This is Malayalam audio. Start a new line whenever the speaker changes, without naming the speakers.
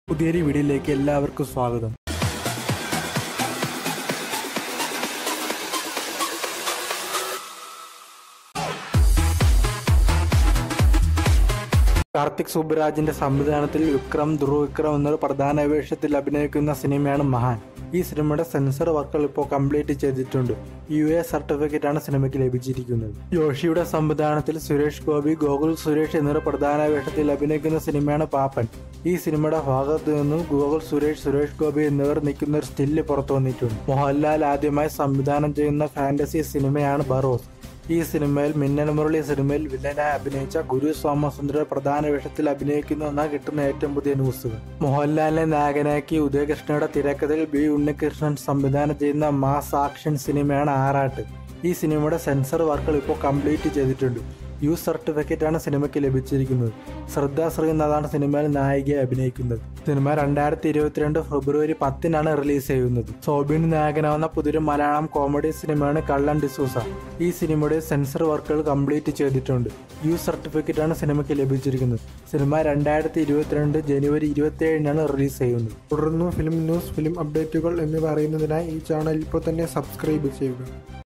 പുതിയൊരു വീഡിയോയിലേക്ക് എല്ലാവർക്കും സ്വാഗതം കാർത്തിക് സുബ്രാജിന്റെ സംവിധാനത്തിൽ വിക്രം ധ്രുവ് വിക്രം എന്നൊരു പ്രധാന വേഷത്തിൽ അഭിനയിക്കുന്ന സിനിമയാണ് മഹാൻ ഈ സിനിമയുടെ സെൻസർ വർക്കുകൾ ഇപ്പോൾ കംപ്ലീറ്റ് ചെയ്തിട്ടുണ്ട് യു എ സർട്ടിഫിക്കറ്റ് ആണ് സിനിമയ്ക്ക് ലഭിച്ചിരിക്കുന്നത് ജോഷിയുടെ സംവിധാനത്തിൽ സുരേഷ് ഗോപി ഗോകുൽ സുരേഷ് എന്നിവർ പ്രധാന വേഷത്തിൽ അഭിനയിക്കുന്ന സിനിമയാണ് പാപ്പൻ ഈ സിനിമയുടെ ഭാഗത്തു നിന്നും ഗോകുൽ സുരേഷ് സുരേഷ് ഗോപി എന്നിവർ നിൽക്കുന്ന ഒരു സ്റ്റില്ല് പുറത്തു വന്നിട്ടുണ്ട് മോഹൻലാൽ ആദ്യമായി സംവിധാനം ചെയ്യുന്ന ഫാന്റസി സിനിമയാണ് ബറോസ് ഈ സിനിമയിൽ മിന്നൽ മുരളി സിനിമയിൽ വില്ലനായി അഭിനയിച്ച ഗുരു സോമസുന്ദര പ്രധാന വേഷത്തിൽ അഭിനയിക്കുന്നു എന്നാണ് കിട്ടുന്ന ഏറ്റവും പുതിയ ന്യൂസുകൾ മോഹൻലാലിനെ നായകനാക്കി ഉദയകൃഷ്ണയുടെ തിരക്കഥയിൽ ബി ഉണ്ണികൃഷ്ണൻ സംവിധാനം ചെയ്യുന്ന മാസ് ആക്ഷൻ സിനിമയാണ് ആറാട്ട് ഈ സിനിമയുടെ സെൻസർ വർക്കുകൾ ഇപ്പോൾ കംപ്ലീറ്റ് ചെയ്തിട്ടുണ്ട് യു സർട്ടിഫിക്കറ്റ് ആണ് സിനിമയ്ക്ക് ലഭിച്ചിരിക്കുന്നത് ശ്രദ്ധ ശ്രീനാഥാണ് സിനിമയിൽ നായികയെ അഭിനയിക്കുന്നത് സിനിമ രണ്ടായിരത്തി ഇരുപത്തിരണ്ട് ഫെബ്രുവരി പത്തിനാണ് റിലീസ് ചെയ്യുന്നത് സോബിൻ നായകനാവുന്ന പുതിയൊരു മലയാളം കോമഡി സിനിമയാണ് കള്ളൻ ഡിസൂസ ഈ സിനിമയുടെ സെൻസർ വർക്കുകൾ കംപ്ലീറ്റ് ചെയ്തിട്ടുണ്ട് യു സർട്ടിഫിക്കറ്റ് ആണ് സിനിമയ്ക്ക് ലഭിച്ചിരിക്കുന്നത് സിനിമ രണ്ടായിരത്തി ഇരുപത്തിരണ്ട് ജനുവരി ഇരുപത്തി ഏഴിനാണ് റിലീസ് ചെയ്യുന്നത്
തുടർന്നും ഫിലിം ന്യൂസ് ഫിലിം അപ്ഡേറ്റുകൾ എന്നിവ അറിയുന്നതിനായി ഈ ചാനൽ ഇപ്പോൾ തന്നെ സബ്സ്ക്രൈബ് ചെയ്യുക